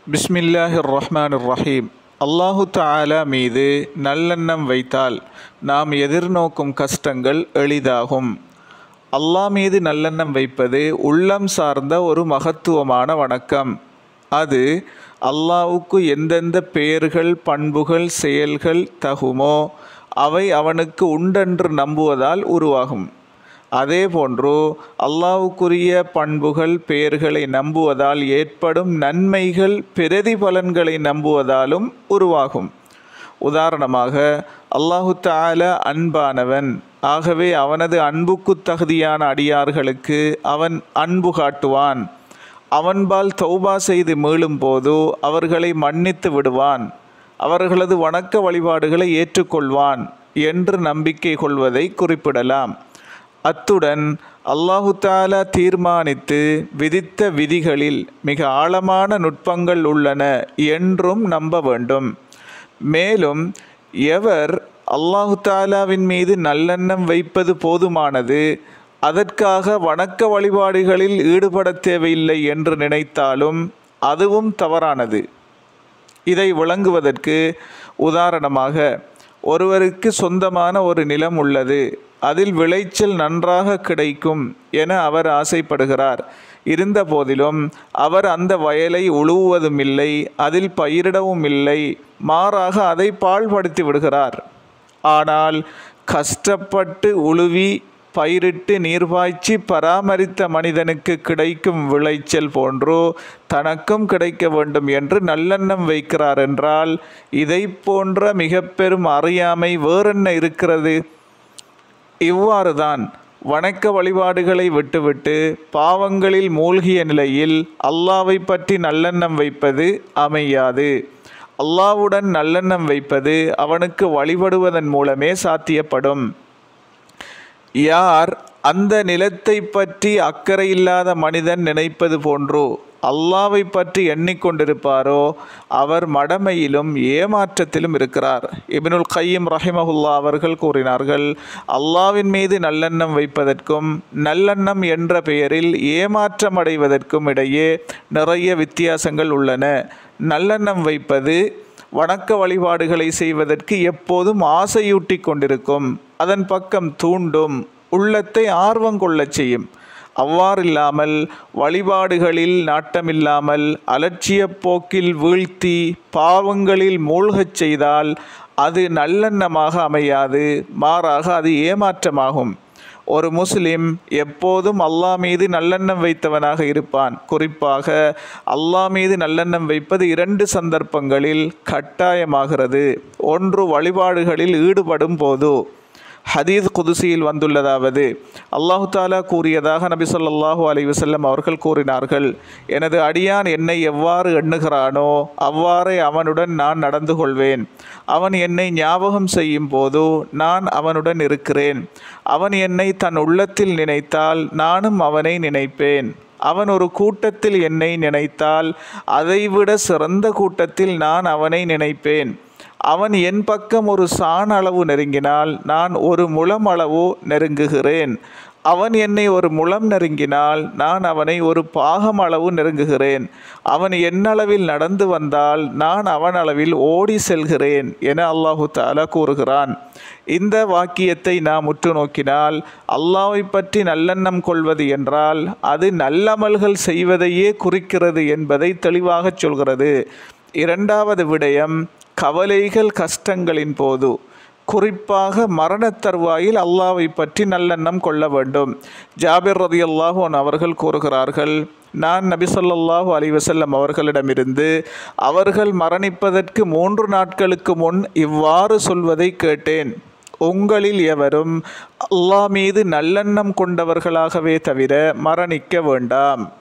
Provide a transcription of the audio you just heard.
பிஸ்மில்லாஹிர் ரஹ்மான் ரஹீம் அல்லாஹு தஆலா மீது நல்லெண்ணம் வைத்தால் நாம் எதிர்நோக்கும் கஷ்டங்கள் எளிதாகும் அல்லாஹ் மீது நல்லெண்ணம் வைப்பது உள்ளம் சார்ந்த ஒரு மகத்துவமான வணக்கம் அது அல்லாஹ்வுக்கு எந்தெந்த பெயர்கள் பண்புகள் செயல்கள் தகுமோ அவை அவனுக்கு உண்டென்று நம்புவதால் உருவாகும் அதேபோன்று அல்லாஹ்வுக்குரிய பண்புகள் பெயர்களை நம்புவதால் ஏற்படும் நன்மைகள் பிரதிபலன்களை நம்புவதாலும் உருவாகும் உதாரணமாக அல்லாஹு தால அன்பானவன் ஆகவே அவனது அன்புக்கு தகுதியான அடியார்களுக்கு அவன் அன்பு காட்டுவான் அவன்பால் தௌபா செய்து மீளும் போது அவர்களை மன்னித்து விடுவான் அவர்களது வணக்க வழிபாடுகளை ஏற்றுக்கொள்வான் என்று நம்பிக்கை கொள்வதை குறிப்பிடலாம் அத்துடன் அல்லாஹு தாலா தீர்மானித்து விதித்த விதிகளில் மிக ஆழமான நுட்பங்கள் உள்ளன என்றும் நம்ப வேண்டும் மேலும் எவர் அல்லாஹு தாலாவின் மீது நல்லெண்ணம் வைப்பது போதுமானது அதற்காக வணக்க வழிபாடுகளில் ஈடுபட தேவையில்லை என்று நினைத்தாலும் அதுவும் தவறானது இதை விளங்குவதற்கு உதாரணமாக ஒருவருக்கு சொந்தமான ஒரு நிலம் உள்ளது அதில் விளைச்சல் நன்றாக கிடைக்கும் என அவர் ஆசைப்படுகிறார் இருந்த போதிலும் அவர் அந்த வயலை உழுவுவதும் இல்லை அதில் பயிரிடவும் இல்லை மாறாக அதை பாழ்படுத்தி விடுகிறார் ஆனால் கஷ்டப்பட்டு உழுவி பயிரிட்டு நீர்பாய்ச்சி பராமரித்த மனிதனுக்கு கிடைக்கும் விளைச்சல் போன்றோ தனக்கும் கிடைக்க வேண்டும் என்று நல்லெண்ணம் வைக்கிறார் என்றால் இதை போன்ற மிக பெரும் அறியாமை வேறென்ன இருக்கிறது இவ்வாறுதான் வணக்க வழிபாடுகளை விட்டுவிட்டு பாவங்களில் மூழ்கிய நிலையில் அல்லாவை பற்றி நல்லெண்ணம் வைப்பது அமையாது அல்லாவுடன் நல்லெண்ணம் வைப்பது அவனுக்கு வழிபடுவதன் மூலமே சாத்தியப்படும் யார் அந்த நிலத்தை பற்றி அக்கறை இல்லாத மனிதன் நினைப்பது போன்றோ அல்லாவை பற்றி எண்ணிக்கொண்டிருப்பாரோ அவர் மடமையிலும் ஏமாற்றத்திலும் இருக்கிறார் இபினுல் கையம் ரஹிமஹுல்லா அவர்கள் கூறினார்கள் அல்லாவின் மீது நல்லெண்ணம் வைப்பதற்கும் நல்லெண்ணம் என்ற பெயரில் ஏமாற்றம் அடைவதற்கும் இடையே நிறைய வித்தியாசங்கள் உள்ளன நல்லெண்ணம் வைப்பது வணக்க வழிபாடுகளை செய்வதற்கு எப்போதும் ஆசையூட்டி கொண்டிருக்கும் அதன் பக்கம் தூண்டும் உள்ளத்தை ஆர்வம் கொள்ளச் செய்யும் அவ்வாறில்லாமல் வழிபாடுகளில் நாட்டமில்லாமல் அலட்சிய போக்கில் வீழ்த்தி பாவங்களில் மூழ்கச் செய்தால் அது நல்லெண்ணமாக அமையாது மாறாக அது ஏமாற்றமாகும் ஒரு முஸ்லிம் எப்போதும் அல்லாஹ் மீது நல்லெண்ணம் வைத்தவனாக இருப்பான் குறிப்பாக அல்லாஹ் மீது நல்லெண்ணம் வைப்பது இரண்டு சந்தர்ப்பங்களில் கட்டாயமாகிறது ஒன்று வழிபாடுகளில் ஈடுபடும் போது ஹதீஸ் குதுசியில் வந்துள்ளதாவது அல்லாஹு தாலா கூறியதாக நபி சொல்லாஹூ அலி வசல்லம் அவர்கள் கூறினார்கள் எனது அடியான் என்னை எவ்வாறு எண்ணுகிறானோ அவ்வாறே அவனுடன் நான் நடந்து கொள்வேன் அவன் என்னை ஞாபகம் செய்யும் போது நான் அவனுடன் இருக்கிறேன் அவன் என்னை தன் உள்ளத்தில் நினைத்தால் நானும் அவனை நினைப்பேன் அவன் ஒரு கூட்டத்தில் என்னை நினைத்தால் அதைவிட சிறந்த கூட்டத்தில் நான் அவனை நினைப்பேன் அவன் என் பக்கம் ஒரு சாண் அளவு நெருங்கினால் நான் ஒரு முழம் அளவு நெருங்குகிறேன் அவன் என்னை ஒரு முழம் நெருங்கினால் நான் அவனை ஒரு பாகம் அளவு நெருங்குகிறேன் அவன் என்னளவில் நடந்து வந்தால் நான் அவன் அளவில் ஓடி செல்கிறேன் என அல்லாஹு தாலா கூறுகிறான் இந்த வாக்கியத்தை நாம் உற்று நோக்கினால் அல்லாவை பற்றி நல்லெண்ணம் கொள்வது என்றால் அது நல்லமல்கள் செய்வதையே குறிக்கிறது என்பதை தெளிவாகச் சொல்கிறது இரண்டாவது விடயம் கவலைகள் கஷ்டங்களின் போது குறிப்பாக மரணத் தருவாயில் அல்லாவை பற்றி நல்லெண்ணம் கொள்ள வேண்டும் ஜாபிர் ரதி அல்லாஹோன் அவர்கள் கூறுகிறார்கள் நான் நபி சொல்லாஹூ அலி வசல்லம் அவர்களிடமிருந்து அவர்கள் மரணிப்பதற்கு மூன்று நாட்களுக்கு முன் இவ்வாறு சொல்வதை கேட்டேன் உங்களில் எவரும் அல்லாஹ் மீது நல்லெண்ணம் கொண்டவர்களாகவே தவிர மரணிக்க வேண்டாம்